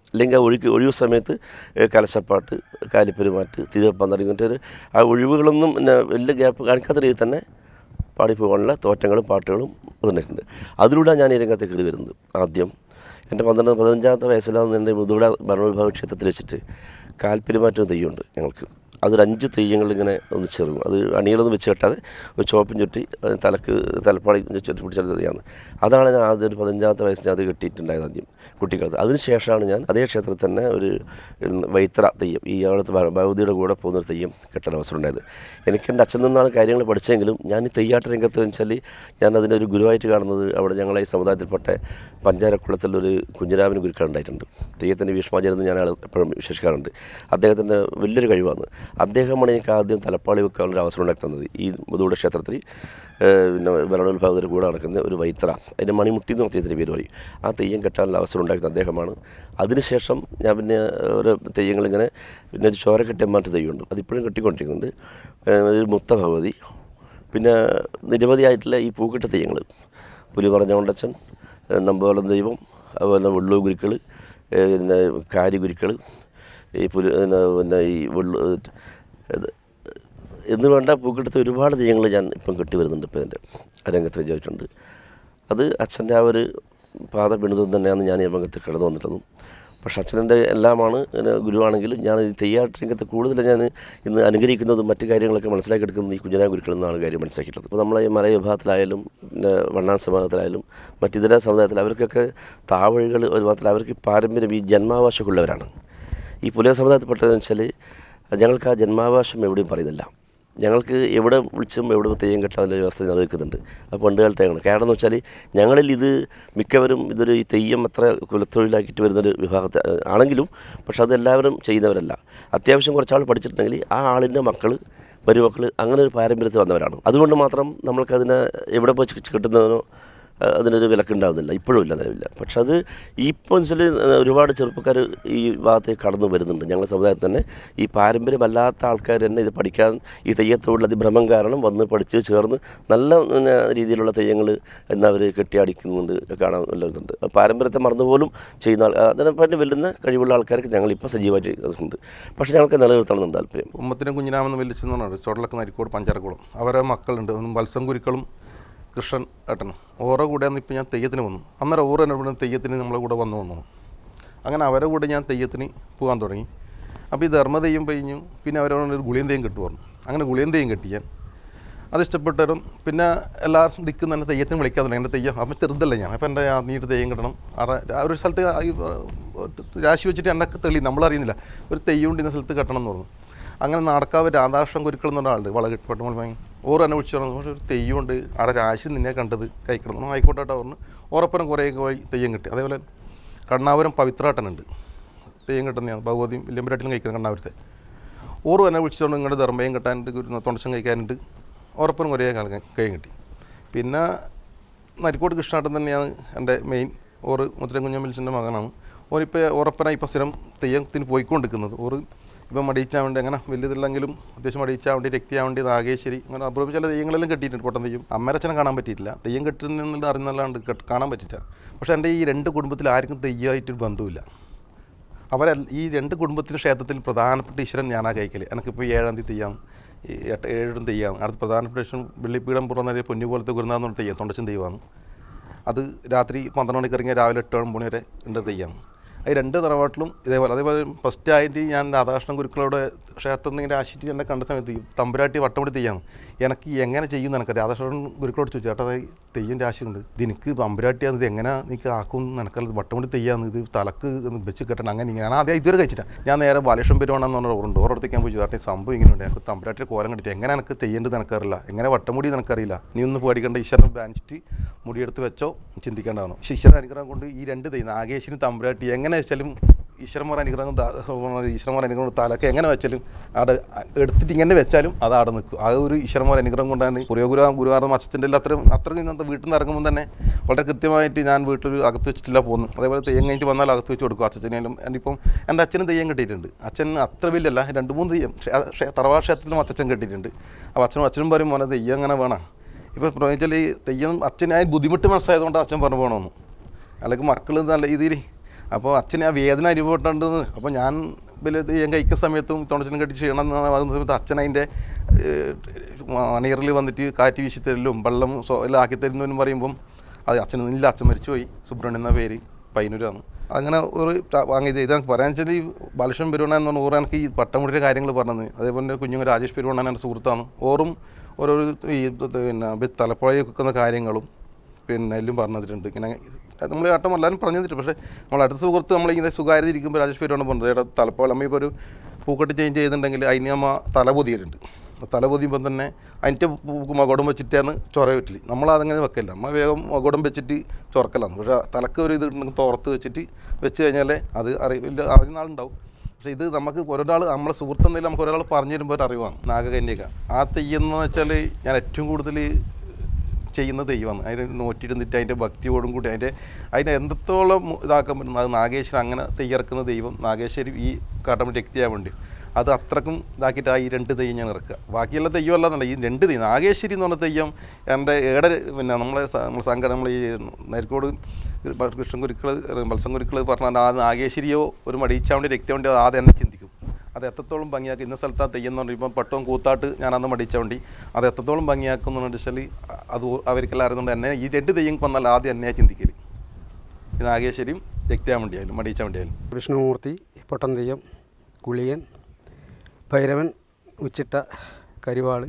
അല്ലെങ്കിൽ ആ ഒഴുക്ക് ഒഴിവ് സമയത്ത് ഏ, കലശപ്പാട്ട് കാലിപ്പെരുമാറ്റ് തിരുവപ്പന്തറി ഇങ്ങനത്തെ ഒരു ആ ഒഴിവുകളൊന്നും പിന്നെ വലിയ ഗ്യാപ്പ് കാണിക്കാത്ത രീതിയിൽ തന്നെ പാടിപ്പോകാനുള്ള തോറ്റങ്ങളും പാട്ടുകളും വന്നിട്ടുണ്ട് അതിലൂടെ ഞാൻ ഈ രംഗത്ത് കയറി വരുന്നത് ആദ്യം എൻ്റെ പന്ത്രണ്ട് പതിനഞ്ചാമത്തെ വയസ്സിലാണ് എൻ്റെ മുതുകുട ഭരണവിഭാഗ ക്ഷേത്രത്തിൽ വെച്ചിട്ട് കാൽപ്പെരുമാറ്റം തെയ്യമുണ്ട് ഞങ്ങൾക്ക് അതൊരു അഞ്ച് തെയ്യങ്ങൾ ഇങ്ങനെ ഒന്ന് ചെറുകും അത് അണികളൊന്നും വെച്ച് കെട്ടാതെ ഒരു ചോപ്പും ചുറ്റി അത് തലക്ക് തലപ്പാടി ചുറ്റി പിടിച്ചെടുത്ത തെയ്യാണ് അതാണ് ഞാൻ ആദ്യം ഒരു പതിനഞ്ചാമത്തെ വയസ്സിന് അത് കെട്ടിയിട്ടുണ്ടായത് ആദ്യം കുട്ടിക്കാലത്ത് അതിനുശേഷമാണ് ഞാൻ അതേ ക്ഷേത്രത്തിൽ തന്നെ ഒരു ഉം, വൈത്ര തെയ്യം ഈ അവിടുത്തെ ഭ- ഭഗവതിയുടെ കൂടെ പോകുന്നൊരു തെയ്യം കെട്ടാൻ അവസരം ഉണ്ടായത് എനിക്ക് എൻ്റെ അച്ഛൻ നിന്നാണ് കാര്യങ്ങൾ പഠിച്ചെങ്കിലും ഞാൻ ഈ തെയ്യാട്ട രംഗത്ത് വെച്ചാൽ ഞാൻ അതിനൊരു ഗുരുവായിട്ട് കാണുന്നത് അവിടെ ഞങ്ങളെ ഈ സമുദായത്തിൽപ്പെട്ട പഞ്ചാരക്കുളത്തിലൊരു കുഞ്ഞിരാമൻ ഗുരുക്കളുണ്ടായിട്ടുണ്ട് തെയ്യത്തിൻ്റെ ഭീഷ്മാചാര്യ എന്ന് ഞാൻ ആൾ എപ്പോഴും വിശ്വസിക്കാറുണ്ട് അദ്ദേഹത്തിൻ്റെ വലിയൊരു കഴിവാണ് അദ്ദേഹമാണ് എനിക്ക് ആദ്യം തലപ്പാളി വെക്കാനുള്ള അവസരം ഉണ്ടാക്കി തന്നത് ഈ മുതൂടെ ക്ഷേത്രത്തിൽ ഏഹ്, പിന്നെ ഭരണോത്ഭാഗത്തിൻ്റെ കൂടെ നടക്കുന്ന ഒരു വൈത്ര അതിൻ്റെ മണിമുട്ടി എന്ന് പറഞ്ഞ പേര് പറയും ആ തെയ്യം കെട്ടാനുള്ള അവസരം ഉണ്ടാക്കുന്ന അദ്ദേഹമാണ് അതിനുശേഷം ഞാൻ പിന്നെ ഓരോ തെയ്യങ്ങളിങ്ങനെ പിന്നെ ഒരു ചോരക്കെട്ടിയമ്മാറ്റ് തെയ്യമുണ്ട് അതിപ്പോഴും കെട്ടിക്കൊണ്ടിരിക്കുന്നുണ്ട് ഏഹ്, ഒരു മുത്ത ഭഗവതി പിന്നെ നിരവധിയായിട്ടുള്ള ഈ പൂക്കെട്ട് തെയ്യങ്ങൾ പുലി പറഞ്ഞ കൊണ്ടച്ചൻ ഏഹ്, നമ്പോലം ദൈവം അതുപോലെ വെള്ളൂ ഗുരുക്കൾ ഏഹ്, പിന്നെ കാരി ഗുരുക്കൾ ഈ പുലി പിന്നെ പിന്നെ ഈ വെള്ളു ഇത് എന്ന് വേണ്ട പൂക്കെടുത്ത് ഒരുപാട് തെയ്യങ്ങൾ ഞാൻ ഇപ്പം കെട്ടി വരുന്നുണ്ട് ഇപ്പം എൻ്റെ രംഗത്ത് വിചാരിച്ചിട്ടുണ്ട് അത് അച്ഛൻ്റെ ആ ഒരു പാത പിണിതും തന്നെയാണ് ഞാൻ ഈ രംഗത്ത് കടന്നു വന്നിട്ടുള്ളതും പക്ഷേ അച്ഛൻ്റെ എല്ലാമാണ് ഇങ്ങനെ ഗുരുവാണെങ്കിലും ഞാൻ ഈ തെയ്യാട്ട് രംഗത്ത് കൂടുതൽ ഞാൻ ഇന്ന് അനുകരിക്കുന്നതും മറ്റു കാര്യങ്ങളൊക്കെ മനസ്സിലാക്കി എടുക്കുന്നത് ഈ കുഞ്ഞനായ ഗുരുക്കളിൽ നിന്നാണ് കാര്യം മനസ്സിലാക്കിയിട്ടുള്ളത് ഇപ്പോൾ നമ്മളെ ഈ മലയ വിഭാഗത്തിലായാലും പിന്നെ വണ്ണാൻ സമുദായത്തിലായാലും മറ്റിതര സമുദായത്തിൽ അവർക്കൊക്കെ താവഴികൾ ഒരു മാത്രമല്ല അവർക്ക് ഈ പാരമ്പര്യം ഈ ജന്മാവകാശമുള്ളവരാണ് ഈ പുലയ സമുദായത്തിൽപ്പെട്ടതെന്ന് വെച്ചാൽ ഞങ്ങൾക്ക് ആ ജന്മാവകാശം എവിടെയും പറയുന്നില്ല ഞങ്ങൾക്ക് എവിടെ വിളിച്ചും എവിടെ തെയ്യം കെട്ടാനുള്ള വ്യവസ്ഥ നിലനിൽക്കുന്നുണ്ട് അത് പണ്ട് കാലത്തെയാണ് കാരണം എന്ന് വെച്ചാൽ ഞങ്ങളിൽ ഇത് മിക്കവരും ഇതൊരു ഈ തെയ്യം അത്ര കുലത്തൊഴിലാക്കിയിട്ട് വരുന്നൊരു വിഭാഗത്തെ ആണെങ്കിലും പക്ഷെ അത് എല്ലാവരും ചെയ്യുന്നവരല്ല അത്യാവശ്യം കുറച്ചാൾ പഠിച്ചിട്ടുണ്ടെങ്കിൽ ആ ആളിൻ്റെ മക്കൾ മരുമക്കൾ അങ്ങനെ ഒരു പാരമ്പര്യത്തിൽ വന്നവരാണ് അതുകൊണ്ട് മാത്രം നമ്മൾക്കതിനെ എവിടെ പോയി കിട്ടുന്നതിനോ അഹ് അതിനൊരു വിലക്കുണ്ടാകുന്നില്ല ഇപ്പോഴും ഇല്ല നിലവില്ല പക്ഷെ അത് ഇപ്പോൾ വെച്ചാൽ ഒരുപാട് ചെറുപ്പക്കാർ ഈ ഭാഗത്തേക്ക് കടന്നു വരുന്നുണ്ട് ഞങ്ങളുടെ സമുദായത്തിൽ തന്നെ ഈ പാരമ്പര്യമല്ലാത്ത ആൾക്കാർ തന്നെ ഇത് പഠിക്കാൻ ഈ തെയ്യത്തോടുള്ള അതിഭ്രമം കാരണം വന്ന് പഠിച്ച് ചേർന്ന് നല്ല പിന്നെ, രീതിയിലുള്ള തെയ്യങ്ങൾ എന്നവർ കെട്ടിയാടിക്കുന്നുണ്ട് കാണാൻ വല്ലതുണ്ട് പാരമ്പര്യത്തെ മറന്നുപോലും ചെയ്യുന്ന ആൾ അതിനെപ്പറ്റി വെല്ലുന്ന കഴിവുള്ള ആൾക്കാർക്ക് ഞങ്ങളിപ്പോൾ സജീവമായിട്ട് ഉണ്ട് പക്ഷേ ഞങ്ങൾക്ക് നിലനിർത്തണമെന്ന് താല്പര്യം ഉമ്മത്തിനും കുഞ്ഞിനാമെന്ന് വലിച്ചെന്ന് പറഞ്ഞാൽ ചുടലക്ക് നരിക്കോട് പഞ്ചാരക്കുളം അവരെ മക്കളുണ്ട് ഒന്ന് വത്സം കുരുക്കളും കൃഷ്ണൻ ഏട്ടനും ഓരോ കൂടെയാണ് ഇപ്പോൾ ഞാൻ തെയ്യത്തിന് വന്നു അന്നേരം ഓരോ എന്നെ ഇവിടെ തെയ്യത്തിന് നമ്മളെ കൂടെ വന്നു വന്നു അങ്ങനെ അവരെ കൂടെ ഞാൻ തെയ്യത്തിന് പോകാൻ തുടങ്ങി അപ്പോൾ ഈ ധർമ്മ തെയ്യം കഴിഞ്ഞു പിന്നെ അവരോട് ഒരു ഗുളിയൻ തെയ്യം കെട്ടു പറഞ്ഞു അങ്ങനെ ഗുളിയൻ തെയ്യം കെട്ടി ഞാൻ അത് ഇഷ്ടപ്പെട്ടവരും പിന്നെ എല്ലാവരും ദിക്കും തന്നെ തെയ്യത്തിന് വിളിക്കാൻ തുടങ്ങി എൻ്റെ തെയ്യം അപ്പം ചെറുതല്ല ഞാൻ അപ്പം എൻ്റെ നീട്ട് തെയ്യം കിട്ടണം ആടെ ആ ഒരു സ്ഥലത്ത് ആ ഈ, ഏഹ്, രാശി വെച്ചിട്ട് എന്നെ തെളി നമ്മളറിയുന്നില്ല ഒരു തെയ്യം ഉണ്ട് ഇന്ന സ്ഥലത്ത് കെട്ടണം എന്ന് പറഞ്ഞു അങ്ങനെ നടക്കാവ് രാധാകൃഷ്ണൻ കുരുക്കൾ എന്ന് പറഞ്ഞ ആളുണ്ട് വള പെട്ടുമ്പോൾ വാങ്ങി ഓർ എന്നെ വിളിച്ചു പറഞ്ഞു പക്ഷേ ഒരു തെയ്യമുണ്ട് അവിടെ രാശി നിന്നെ കണ്ടത് കൈ കിടന്നു ആയിക്കോട്ടെ കേട്ടോ പറഞ്ഞു ഓറപ്പുറം കുറേ പോയി തെയ്യം കിട്ടി അതേപോലെ കണ്ണാപുരം പവിത്രാട്ടനുണ്ട് തെയ്യം കിട്ടുന്നതാണ് ഭഗവതിയും വല്യമ്പരാട്ടിലും കഴിക്കുന്നത് കണ്ണാപുരത്തെ ഓറും എന്നെ വിളിച്ചുകൊണ്ട് ഇങ്ങോട്ട് ധർമ്മയും കിട്ടാനുണ്ട് തൊണ്ടച്ചം കഴിക്കാനുണ്ട് ഉറപ്പും കുറേ കാലം കൈയും കിട്ടി പിന്നെ നരിക്കോട് കൃഷ്ണാട്ടൻ തന്നെയാണ് എൻ്റെ മെയിൻ ഓറ് മുത്തരം കുഞ്ഞമ്പിളിച്ചൻ്റെ മകനാണ് ഓരിപ്പോൾ ഉറപ്പന ഇപ്പോൾ സ്ഥിരം തെയ്യത്തിന് പോയിക്കൊണ്ടിരിക്കുന്നത് ഓറ് ഇപ്പം മടിയിച്ചാൻ വേണ്ടി അങ്ങനെ വലിയതില്ലെങ്കിലും അത്യാവശ്യം മടിയിച്ചാൻ വേണ്ടി രക്തിയാൻ വേണ്ടി നാഗേശ്വരി അങ്ങനെ അപൂർവം ചില തെയ്യങ്ങളെല്ലാം കെട്ടിയിട്ടുണ്ട് പൊട്ടൻ തെയ്യം അമ്മരച്ചനെ കാണാൻ പറ്റിയിട്ടില്ല തെയ്യം കെട്ടുന്നുള്ള അറിയുന്നല്ലാണ്ട് കെട്ട് കാണാൻ പറ്റിയില്ല പക്ഷേ എൻ്റെ ഈ രണ്ട് കുടുംബത്തിൽ ആർക്കും തെയ്യമായിട്ടൊരു ബന്ധവുമില്ല അവരെ ഈ രണ്ട് കുടുംബത്തിൻ്റെ ക്ഷേത്രത്തിൽ പ്രധാനപ്പെട്ട ഈശ്വരൻ ഞാനാ കൈക്കൽ എനിക്കിപ്പോൾ ഏഴാം തീയതി തെയ്യാം ഈ എട്ട് ഏഴും തെയ്യാം അടുത്ത പ്രധാനപ്പെട്ട ഈശ്വരൻ വെള്ളിപ്പീഠം പുറന്നൊരു പൊന്നു പോലത്തെ ഗുരുനാഥ് എന്ന് പറഞ്ഞ തെയ്യം തൊണ്ടച്ചൻ തെയ്യമാണ് അത് രാത്രി പന്ത്രണ്ട് മണിക്ക് ഇറങ്ങിയ രാവിലെ എട്ട് മണി വരെ ഉണ്ട് തെയ്യം അത് രണ്ട് തറവാട്ടിലും ഇതേപോലെ അതേപോലെ ഫസ്റ്റ് ആയിട്ട് ഞാൻ രാധാകൃഷ്ണൻ ഗുരുക്കളോട് ക്ഷേത്രത്തിൽ നിന്ന് ഇങ്ങനെ ആശിച്ച് എന്നെ കണ്ട സമയത്ത് ഈ തമ്പുരാട്ടി വട്ടമുടി തെയ്യാണ് എനിക്ക് എങ്ങനെ ചെയ്യുമെന്ന് എനിക്ക് രാധാകൃഷ്ണൻ ഗുരുക്കളോട് ചോദിച്ചു ചേട്ടാ അത് തെയ്യം രാശിയുണ്ട് ഇത് എനിക്ക് തമ്പുരാട്ടിയാണ് ഇത് എങ്ങനെ നിനക്ക് ആക്കും എനിക്കല്ല വട്ടമുടി തെയ്യാന്ന് ഇത് തലക്ക് ഒന്ന് വെച്ച് കെട്ടണം അങ്ങനെ ഇങ്ങനെ ഞാൻ ആദ്യം ഇതുവരെ കഴിച്ചിട്ടാ ഞാൻ നേരെ ബാലകൃഷ്ണൻ പെരുവാണെന്ന് പറഞ്ഞ ഓറുണ്ട് ഓരോടത്തേക്ക് ഞാൻ പോയി ചേട്ടാ ഈ സംഭവം ഇങ്ങനെ ഉണ്ട് എനിക്ക് തമ്പുരാട്ടിയുടെ കോലം കണ്ടിട്ട് എങ്ങനെ എനിക്ക് തെയ്യേണ്ടത് എനിക്കറിയില്ല എങ്ങനെ വട്ടമുടി എനിക്കറിയില്ല നീ ഒന്ന് പേടിക്കേണ്ട ഈശ്വരനെ ബാനിച്ചിട്ട് മുടിയെടുത്ത് വെച്ചോ ചിന്തിക്കേണ്ടതാണ് പക്ഷേ ഈശ്വരൻ അനുഗ്രഹം കൊണ്ട് ഈ രണ്ട് തെയ്യം നാഗേശ്വരൻ തമ്പുരാട്ടി എങ്ങനെ വെച്ചാലും ഈശ്വരന്മാർ അനുഗ്രഹം ദാ- ഈശ്വരന്മാർ അനുഗ്രഹം കൊണ്ട് തലക്ക് എങ്ങനെ വെച്ചാലും അവിടെ എടുത്തിട്ട് ഇങ്ങനെ വെച്ചാലും അത് അവിടെ നിൽക്കും ആ ഒരു ഈശ്വരന്മാർ അനുഗ്രഹം കൊണ്ടാണ് കുറേ ഗുരു ഗുരുവാറും അച്ഛൻ്റെ എല്ലാം അത്രയും അത്രയും ഇന്നത്തെ വീട്ടിൽ നിന്ന് ഇറങ്ങുമ്പോൾ തന്നെ വളരെ കൃത്യമായിട്ട് ഞാൻ വീട്ടിൽ അകത്ത് വെച്ചിട്ടില്ല പോകുന്നു അതേപോലെ തെയ്യം കഴിഞ്ഞിട്ട് വന്നാൽ അകത്ത് വെച്ച് കൊടുക്കും അച്ഛനും എൻ്റെ ഇപ്പം എൻ്റെ അച്ഛനും തെയ്യം കെട്ടിയിട്ടുണ്ട് അച്ഛൻ അത്ര വലിയല്ല രണ്ട് മൂന്ന് തെയ്യം ക്ഷേ- ക്ഷേ- തറവാട് ക്ഷേത്രത്തിലും അച്ഛൻ കെട്ടിയിട്ടുണ്ട് അപ്പോൾ അച്ഛനും അച്ഛനും പറയും മോനെ തെയ്യം അങ്ങനെ വേണം ഇപ്പോൾ പ്രത്യേകിച്ചാൽ ഈ തെയ്യം അച്ഛന് ആ ബുദ്ധിമുട്ട് മനസ്സിലായതുകൊണ്ട് അച്ഛൻ പറഞ്ഞു പോകണമെന്ന് അല്ലെങ്കിൽ മക്കൾ നല്ല രീതിയിൽ അപ്പോൾ അച്ഛന് ആ വേദന അനുഭവപ്പെട്ടുണ്ടെന്ന് അപ്പോൾ ഞാൻ വലിയ തെയ്യം കഴിക്കുന്ന സമയത്തും തുണച്ചിലും കെട്ടി ചെയ്യണം എന്ന് പറയുന്ന സമയത്ത് അച്ഛൻ അതിൻ്റെ മണിയറിൽ വന്നിട്ട് കാറ്റ് വീശി തരലും വെള്ളം സോ- എല്ലാം ആക്കി തരുന്നു പറയുമ്പം അത് അച്ഛൻ ഇല്ല അച്ഛൻ മരിച്ചുപോയി സുബ്രഹ്മണ്യൻ എന്ന പേര് പയ്യന്നൂരാണ് അങ്ങനെ ഒരു ത- വാങ്ങിയത് ഇത് പറയാൻ വെച്ചാൽ ഈ ബാലകൃഷ്ണൻ പെരുവണ്ണ എന്ന് പറഞ്ഞ ഓറ് എനിക്ക് ഈ പട്ടമുടിയുടെ കാര്യങ്ങൾ പറഞ്ഞത് അതേപോലെ കുഞ്ഞുങ്ങൾ രാജേഷ് പെരുവണ്ണൻ എൻ്റെ സുഹൃത്താണ് ഓറും ഓരോ ഈ ഇത് പിന്നെ ബി- തലപ്പുഴയിൽ വെക്കുന്ന കാര്യങ്ങളും പിന്നെ എല്ലാം പറഞ്ഞു തന്നിട്ടുണ്ട് ഇങ്ങനെ നമ്മൾ ആട്ടം എല്ലാവരും പറഞ്ഞു തന്നിട്ടുണ്ട് പക്ഷേ നമ്മൾ അടുത്ത സുഹൃത്ത് നമ്മളിങ്ങനെ സുഖാര്യത ഇരിക്കുമ്പോൾ രാജേഷ് പേരാണ് പറഞ്ഞത് ഏട്ടാ തലപ്പോൾ അമ്മ ഇപ്പോൾ ഒരു പൂക്കെട്ട് ചേഞ്ച് ചെയ്തിട്ടുണ്ടെങ്കിൽ അതിന് അമ്മ തല പൊതിയലുണ്ട് തല പൊതിയുമ്പോൾ തന്നെ അതിൻ്റെ മകുടം വെച്ചിട്ടാണ് ചൊറ പറ്റില്ല നമ്മൾ അതങ്ങനെ വെക്കില്ല അമ്മ വേഗം മകുടം വെച്ചിട്ട് ചൊറക്കലാണ് പക്ഷേ തലക്ക് ഒരു ഇത് ഉണ്ടെങ്കിൽ തോർത്ത് വെച്ചിട്ട് വെച്ച് കഴിഞ്ഞാൽ അത് അറിയില്ല അറിയുന്ന ആളുണ്ടാവും പക്ഷേ ഇത് നമുക്ക് ഒരാൾ നമ്മളെ സുഹൃത്തെന്നതിൽ നമുക്ക് ഒരാൾ പറഞ്ഞു തരുമ്പോൾ ഒരു അറിവാണ് നാഗകന്യക ആ തെയ്യം എന്ന് വെച്ചാൽ ഞാൻ ഏറ്റവും കൂടുതൽ ചെയ്യുന്ന ദൈവമാണ് അതിന് നോറ്റിരുന്നിട്ട് അതിൻ്റെ ഭക്തിയോടും കൂടി അതിൻ്റെ അതിനെ എന്തത്തോളം ഇതാക്കാൻ പറ്റുന്ന അത് നാഗേശ്വരൻ അങ്ങനെ തെയ്യറക്കുന്ന ദൈവം നാഗേശ്വരി ഈ കാട്ടമ്പറ്റി എത്തിയാൻ വേണ്ടി അത് അത്രക്കും ഇതാക്കിയിട്ട് ആ ഈ രണ്ട് തെയ്യം ഞാൻ ഇറക്കുക ബാക്കിയുള്ള തെയ്യം അല്ലാന്നല്ല ഈ രണ്ട് തെയ്യം നാഗേശ്വരി എന്ന് പറഞ്ഞ തെയ്യം എൻ്റെ ഏടെ പിന്നെ നമ്മളെ സ- നമ്മളെ സംഘടന നമ്മൾ ഈ നേരിക്കോട് കൃഷ്ണൻ കുരുക്കൾ മത്സ്യം കുരുക്കൾ പറഞ്ഞാൽ ആ നാഗേശ്വരിയോ ഒരു മടിയിച്ചാവണ്ടി രക്തവണ്ടിയോ ആദ്യം എന്നെ ചിന്തിക്കും അത് എത്രത്തോളം ഭംഗിയാക്കി ഇന്ന സ്ഥലത്ത് ആ തെയ്യം എന്ന് പറയുമ്പോൾ പട്ടവും കൂത്താട്ട് ഞാൻ അന്ന് മടിച്ചവണ്ടി അത് എത്രത്തോളം ഭംഗിയാക്കും എന്ന് വെച്ചാൽ അത് അവർക്കെല്ലാം അറിയുന്നുണ്ട് എന്നെ ഈ രണ്ട് തെയ്യം വന്നാൽ ആദ്യം എന്നെ ചിന്തിക്കൽ ഈ നാഗേശ്വരിയും രക്തയാവണ്ടിയായാലും മടിയിച്ചാവണ്ടിയായാലും വിഷ്ണുമൂർത്തി പൊട്ടൻ തെയ്യം കുളിയൻ ഭൈരവൻ ഉച്ചിട്ട കരിവാള്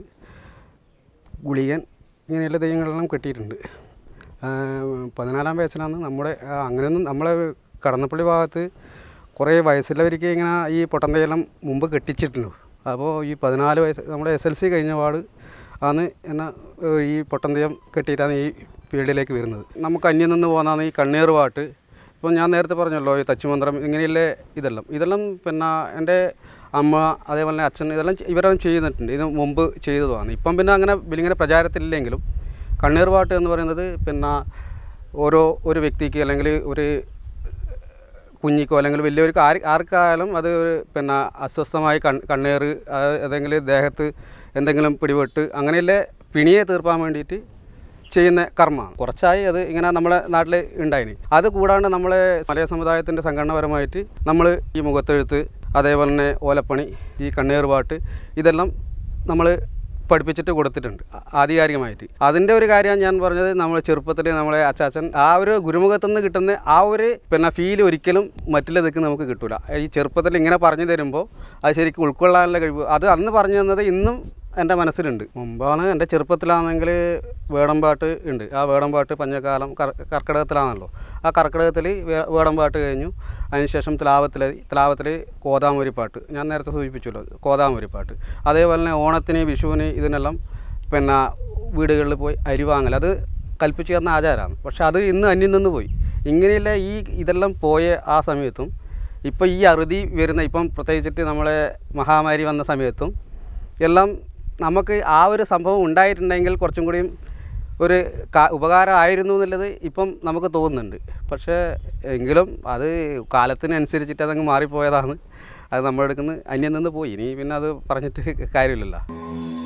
ഗുളിയൻ ഇങ്ങനെയുള്ള തെയ്യങ്ങളെല്ലാം കെട്ടിയിട്ടുണ്ട് ആ, പതിനാലാം വയസ്സിലാണ് നമ്മുടെ ആ, അങ്ങനെയൊന്നും നമ്മളെ കടന്നപ്പള്ളി ഭാഗത്ത് കുറേ വയസ്സുള്ളവർക്ക് ഇങ്ങനെ ഈ പൊട്ടൻ തെയ്യെല്ലാം മുമ്പ് കെട്ടിച്ചിട്ടുണ്ട് അപ്പോൾ ഈ പതിനാല് വയസ്സ് നമ്മുടെ എസ് എൽ സി കഴിഞ്ഞ പാട് ആണ് എന്നെ ഏഹ്, ഈ പൊട്ടൻ തെയ്യം കെട്ടിയിട്ടാണ് ഈ ഫീൽഡിലേക്ക് വരുന്നത് നമുക്ക് അന്യം നിന്ന് പോകുന്നതാണ് ഈ കണ്ണീർ പാട്ട് ഇപ്പം ഞാൻ നേരത്തെ പറഞ്ഞല്ലോ ഈ തച്ചുമന്ത്രം ഇങ്ങനെയുള്ള ഇതെല്ലാം ഇതെല്ലാം പിന്നെ എൻ്റെ അമ്മ അതേപോലെ തന്നെ അച്ഛൻ ഇതെല്ലാം ചെ- ഇവരെല്ലാം ചെയ്യുന്നിട്ടുണ്ട് ഇത് മുമ്പ് ചെയ്തതാണ് ഇപ്പം പിന്നെ അങ്ങനെ വലിങ്ങനെ പ്രചാരത്തിലില്ലെങ്കിലും കണ്ണീർ പാട്ട് എന്ന് പറയുന്നത് പിന്നെ ഓരോ ഒരു വ്യക്തിക്ക് അല്ലെങ്കിൽ ഒരു കുഞ്ഞിക്കോ അല്ലെങ്കിൽ വലിയവർക്ക് ആര് ആർക്കായാലും അത് ഒരു പിന്നെ അസ്വസ്ഥമായി കൺ കണ്ണീർ ഏതെങ്കിലും ദേഹത്ത് എന്തെങ്കിലും പിടിപെട്ട് അങ്ങനെയുള്ള പിണിയെ തീർപ്പാൻ വേണ്ടിയിട്ട് ചെയ്യുന്ന കർമ്മമാണ് കുറച്ചായി അത് ഇങ്ങനെ നമ്മുടെ നാട്ടിൽ ഉണ്ടായിന് അത് കൂടാണ്ട് നമ്മളെ മലയ സമുദായത്തിൻ്റെ സംഘടനപരമായിട്ട് നമ്മൾ ഈ മുഖത്തെഴുത്ത് അതേപോലെ തന്നെ ഓലപ്പണി ഈ കണ്ണീർ പാട്ട് ഇതെല്ലാം നമ്മൾ പഠിപ്പിച്ചിട്ട് കൊടുത്തിട്ടുണ്ട് ആ- ആധികാരികമായിട്ട് അതിൻ്റെ ഒരു കാര്യമാണ് ഞാൻ പറഞ്ഞത് നമ്മൾ ചെറുപ്പത്തിൽ നമ്മളെ അച്ചാച്ചൻ ആ ഒരു ഗുരുമുഖത്തു നിന്ന് കിട്ടുന്ന ആ ഒരു പിന്നെ ഫീൽ ഒരിക്കലും മറ്റുള്ള ദിക്ക് നമുക്ക് കിട്ടില്ല ഈ ചെറുപ്പത്തിൽ ഇങ്ങനെ പറഞ്ഞു തരുമ്പോൾ അത് ശരിക്കും ഉൾക്കൊള്ളാനുള്ള കഴിവ് അത് അന്ന് പറഞ്ഞു തന്നത് ഇന്നും എൻ്റെ മനസ്സിലുണ്ട് മുമ്പാണ് എൻ്റെ ചെറുപ്പത്തിലാണെങ്കിൽ വേടമ്പാട്ട് ഉണ്ട് ആ വേടമ്പാട്ട് പഞ്ഞക്കാലം കർ കർക്കിടകത്തിലാണല്ലോ ആ കർക്കിടകത്തിൽ വേ- വേടമ്പാട്ട് കഴിഞ്ഞു അതിനുശേഷം തിലാവത്തിൽ തിലാവത്തിൽ കോതാമൂരിപ്പാട്ട് ഞാൻ നേരത്തെ സൂചിപ്പിച്ചല്ലോ കോതാമൂരിപ്പാട്ട് അതേപോലെ തന്നെ ഓണത്തിന് വിഷുവിന് ഇതിനെല്ലാം പിന്നെ വീടുകളിൽ പോയി അരി വാങ്ങൽ അത് കൽപ്പിച്ചു തന്ന ആചാരമാണ് പക്ഷെ അത് ഇന്ന് അന്യം നിന്ന് പോയി ഇങ്ങനെയുള്ള ഈ ഇതെല്ലാം പോയ ആ സമയത്തും ഇപ്പോൾ ഈ അറുതി വരുന്ന ഇപ്പം പ്രത്യേകിച്ചിട്ട് നമ്മളെ മഹാമാരി വന്ന സമയത്തും എല്ലാം നമുക്ക് ആ ഒരു സംഭവം ഉണ്ടായിട്ടുണ്ടെങ്കിൽ കുറച്ചും കൂടിയും ഒരു കാ- ഉപകാരമായിരുന്നു എന്നുള്ളത് ഇപ്പം നമുക്ക് തോന്നുന്നുണ്ട് പക്ഷേ എങ്കിലും അത് കാലത്തിനനുസരിച്ചിട്ട് അതങ്ങ് മാറിപ്പോയതാണ് അത് നമ്മുടെ അടുക്കുന്ന അന്യം നിന്ന് പോയി ഇനി പിന്നെ അത് പറഞ്ഞിട്ട് കാര്യമില്ലല്ലോ